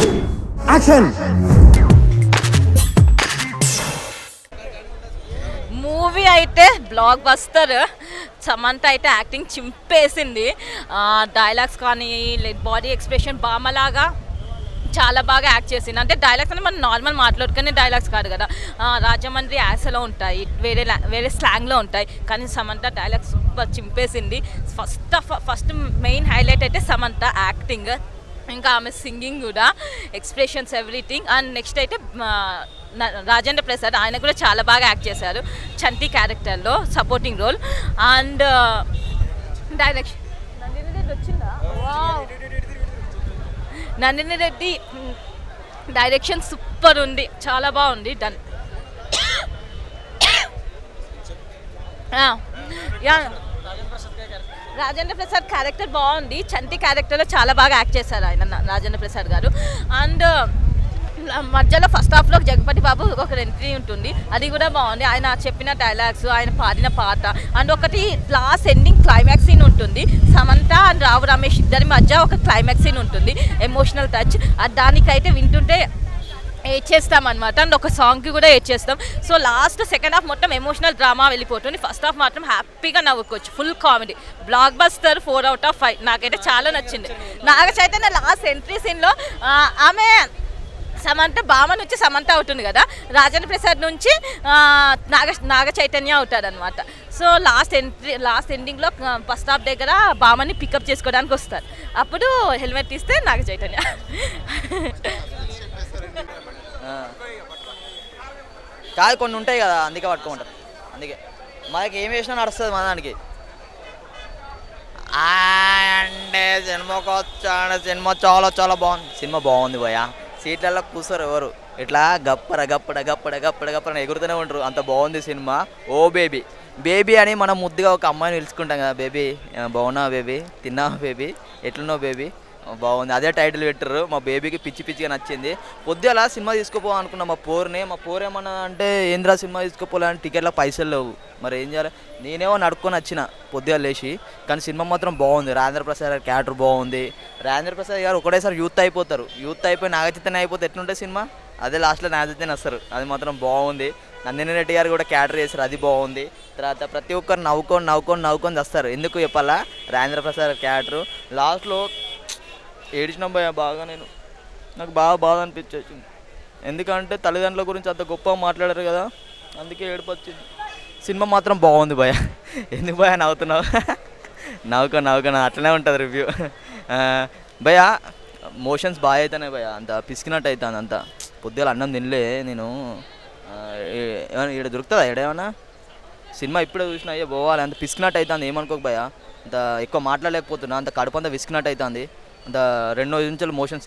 action movie అయితే blockbuster Samantha అయితే acting చింపేసింది డైలాగ్స్ కానీ బాడీ ఎక్స్ప్రెషన్ బామలాగా చాలా బాగా యాక్ట్ చేసింది అంటే డైలాగ్స్ అంటే మనం నార్మల్ మాట్లాడుకునే డైలాగ్స్ కాదు కదా ఆ, రాజమండ్రి యాసలో ఉంటాయి వేరే లా- వేరే స్లాంగ్లో ఉంటాయి కానీ సమంత డైలాగ్స్ సూపర్ చింపేసింది first half first main highlight అయితే సమంత యాక్టింగ్ ఇంకా ఆమె సింగింగ్ కూడా ఎక్స్ప్రెషన్స్ ఎవ్రీథింగ్ అండ్ నెక్స్ట్ అయితే ఆ, న- రాజేంద్ర ప్రసాద్ ఆయన కూడా చాలా బాగా యాక్ట్ చేశారు చంటి క్యారెక్టర్లో supporting role and direction Nandini Reddy వచ్చిందా wow Nandini Reddy hmm, direction super ఉంది చాలా బాగుంది డన్ ఆ, యా రాజేంద్ర ప్రసాద్ క్యారెక్టర్ బాగుంది చంటి క్యారెక్టర్లో చాలా బాగా యాక్ట్ చేశారు ఆయన నా- రాజేంద్ర ప్రసాద్ గారు అండ్ మధ్యలో ఫస్ట్ హాఫ్లో జగపతి బాబు ఒక ఎంట్రీ ఉంటుంది అది కూడా బాగుంది ఆయన చెప్పిన డైలాగ్స్ ఆయన పాడిన పాట అండ్ ఒకటి లాస్ట్ ఎండింగ్ క్లైమాక్స్ సీన్ ఉంటుంది సమంత అండ్ రావు రమేష్ ఇద్దరి మధ్య ఒక క్లైమాక్స్ సీన్ ఉంటుంది ఎమోషనల్ టచ్ దానికైతే వింటుంటే ఏడ్చేస్తాం అండ్ ఒక సాంగ్కి కూడా ఏడ్చేస్తాం సో లాస్ట్ సెకండ్ హాఫ్ మొత్తం ఎమోషనల్ డ్రామా వెళ్ళిపోతుంది ఫస్ట్ హాఫ్ మాత్రం హ్యాపీగా నవ్వుకోవచ్చు full comedy block buster four out of five నాకైతే చాలా నచ్చింది నాగ చైతన్య లాస్ట్ ఎంట్రీ సీన్లో ఆమె సమంత బామ నుంచి సమంత అవుతుంది కదా రాజేంద్ర ప్రసాద్ నుంచి ఆ, నాగ నాగ చైతన్య అవుతాడు అనమాట సో లాస్ట్ ఎంట్రీ లాస్ట్ ఎండింగ్లో బస్ స్టాప్ దగ్గర బామని పికప్ చేసుకోవడానికి వస్తారు అప్పుడు హెల్మెట్ తీస్తే నాగ చైతన్య కాదు కొన్ని ఉంటాయి కదా అందుకే పట్టుకోమంటారు అందుకే మనకి ఏం వేసినా నడుస్తుంది మన దానికి ఆ అంటే సినిమాకి వచ్చాడు సినిమా చాలా చాలా బాగుంది సినిమా బాగుంది భయ సీట్లలో కూర్చోరు ఎవరు ఇట్లా గప్పడ గప్పడ గప్పడ గప్పడ గప్పడ అని ఎగురుతూనే ఉంటారు అంత బాగుంది సినిమా ఓ బేబీ బేబీ అని మనం ముద్దుగా ఒక అమ్మాయిని పిలుచుకుంటాం కదా బేబీ బాగున్నావా బేబీ తిన్నావా బేబీ ఎట్లున్నావు బేబీ బాగుంది అదే టైటిల్ పెట్టారు మా బేబీకి పిచ్చి పిచ్చిగా నచ్చింది పొద్దుల సినిమా తీసుకోపో అనుకున్నా మా పోరుని మా పోరు ఏమన్నా అంటే ఏంద్రా సినిమా తీసుకోపోలే టికెట్లో పైసలు లేవు మరి ఏం చేయాలి నేనేమో నడుకొని వచ్చిన పొద్దుగా లేచి కానీ సినిమా మాత్రం బాగుంది రాజేంద్ర ప్రసాద్ గారి క్యారెక్టర్ బాగుంది రాజేంద్ర ప్రసాద్ గారు ఒకటేసారి యూత్ అయిపోతారు యూత్ అయిపోయి నాగచైతన్య అయిపోతే ఎట్లుంటుంది సినిమా అదే లాస్ట్లో నాగచైతన్య వస్తారు అది మాత్రం బాగుంది నందిని రెడ్డి గారు కూడా క్యాటర్ చేశారు అది బాగుంది తర్వాత ప్రతి ఒక్కరు నవ్వుకొని నవ్వుకొని నవ్వుకొని వస్తారు ఎందుకు చెప్పాలా రాజేంద్ర ప్రసాద్ క్యారెక్టర్ లాస్ట్లో ఏడిచిన భయ బాగా నేను నాకు బాగా బాధ అనిపించేసింది ఎందుకంటే తల్లిదండ్రుల గురించి అంత గొప్పగా మాట్లాడారు కదా అందుకే ఏడుపు వచ్చింది సినిమా మాత్రం బాగుంది భయ ఎందుకు భయ నవ్వుతున్నావు నవ్వుకో నవ్వుకో అట్లనే ఉంటుంది రివ్యూ భయ మోషన్స్ బాగా అవుతున్నాయి భయ అంత పిసికినట్టు అవుతుంది అంత పొద్దుగా అన్నం తినలే నేను ఆ, ఏ- ఏమన్నా ఇక్కడ దొరుకుతుందా ఇక్కడ ఏమన్నా సినిమా ఇప్పుడే చూసినా అయ్యో పోవాలి అంత పిసికినట్టు అవుతుంది ఏమనుకోక భయ అంత ఎక్కువ మాట్లాడలేకపోతున్నా అంత కడుపు అంతా విసికినట్టు అవుతుంది అంత రెండు రోజుల నుంచి మోషన్స్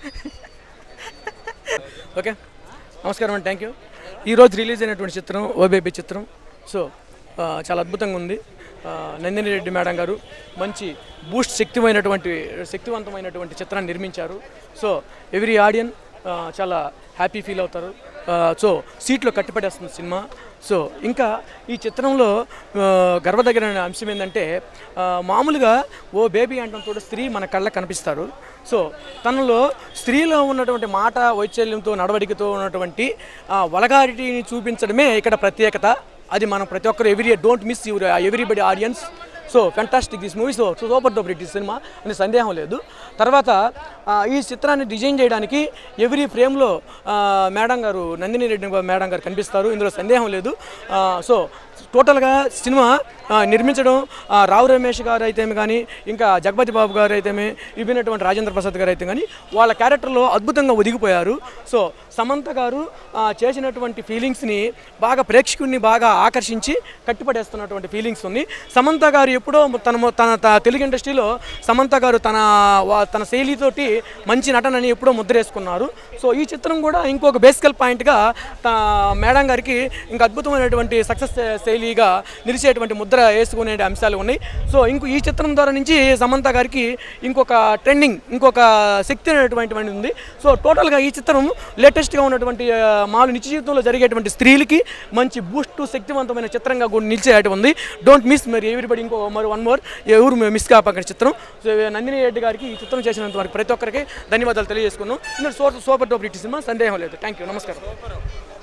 ఓకే నమస్కారం అండి థ్యాంక్ యూ ఈరోజు రిలీజ్ అయినటువంటి చిత్రం ఓబేబీ చిత్రం సో ఆ, చాలా అద్భుతంగా ఉంది ఆ, నందిని రెడ్డి మేడం గారు మంచి బూస్ట్ శక్తిమైనటువంటి శక్తివంతమైనటువంటి చిత్రాన్ని నిర్మించారు సో ఎవ్రీ ఆడియన్ చాలా హ్యాపీ ఫీల్ అవుతారు ఆ, సో సీట్లో కట్టిపడేస్తుంది సినిమా సో ఇంకా ఈ చిత్రంలో ఆ, గర్వదగిన అంశం ఏంటంటే ఆ, మామూలుగా ఓ బేబీ అంటంతో స్త్రీ మన కళ్ళకు కనిపిస్తారు సో తనలో స్త్రీలో ఉన్నటువంటి మాట వైచల్యంతో నడవడికతో ఉన్నటువంటి ఆ, వలగారిటీని చూపించడమే ఇక్కడ ప్రత్యేకత అది మనం ప్రతి ఒక్కరు every don't miss your everybody audience so fantastic this movie so super duper hit సినిమా అని సందేహం లేదు తర్వాత ఆ, ఈ చిత్రాన్ని డిజైన్ చేయడానికి ఎవ్రీ ఫ్రేమ్లో మేడం గారు నందిని రెడ్డి మేడం గారు కనిపిస్తారు ఇందులో సందేహం లేదు ఆ, సో టోటల్గా సినిమా ఆ, నిర్మించడం ఆ, రావు రమేష్ గారు అయితే కానీ ఇంకా జగపతి బాబు గారు అయితే విభిన్నటువంటి రాజేంద్ర ప్రసాద్ గారు అయితే కానీ వాళ్ళ క్యారెక్టర్లో అద్భుతంగా ఒదిగిపోయారు సో సమంత గారు ఆ, చేసినటువంటి ఫీలింగ్స్ని బాగా ప్రేక్షకుడిని బాగా ఆకర్షించి కట్టిపడేస్తున్నటువంటి ఫీలింగ్స్ ఉంది సమంత గారు ఎప్పుడో తన తన త- తెలుగు ఇండస్ట్రీలో సమంత గారు తన వా- తన శైలితోటి మంచి నటనని ఎప్పుడో ముద్రేసుకున్నారు సో ఈ చిత్రం కూడా ఇంకొక బేసికల్ పాయింట్గా త- మేడం గారికి ఇంకా అద్భుతమైనటువంటి సక్సెస్ శైలిగా నిలిచేటువంటి ముద్ర వేసుకునే అంశాలు ఉన్నాయి సో ఇంకో ఈ చిత్రం ద్వారా నుంచి సమంత గారికి ఇంకొక ట్రెండింగ్ ఇంకొక శక్తి అనేటువంటి ఉంది సో టోటల్గా ఈ చిత్రం లేటెస్ట్గా ఉన్నటువంటి ఆ, మాలు నిత్య జీవితంలో జరిగేటువంటి స్త్రీలకి మంచి బూస్ట్ శక్తివంతమైన చిత్రంగా కూడా నిలిచేటి ఉంది డోంట్ మిస్ మరి ఎవ్రీబడి ఇంకో మరి వన్ మోర్ ఎవరు మిస్ కాపక్కడ చిత్రం సో నందిని రెడ్డి గారికి ఈ చిత్రం ప్రయత్నం చేసినంత వరకు ప్రతి ఒక్కరికి ధన్యవాదాలు తెలియజేసుకున్నాం ఇందులో సూపర్ సూపర్ డూపర్ హిట్ సినిమా సందేహం లేదు థ్యాంక్ యూ నమస్కారం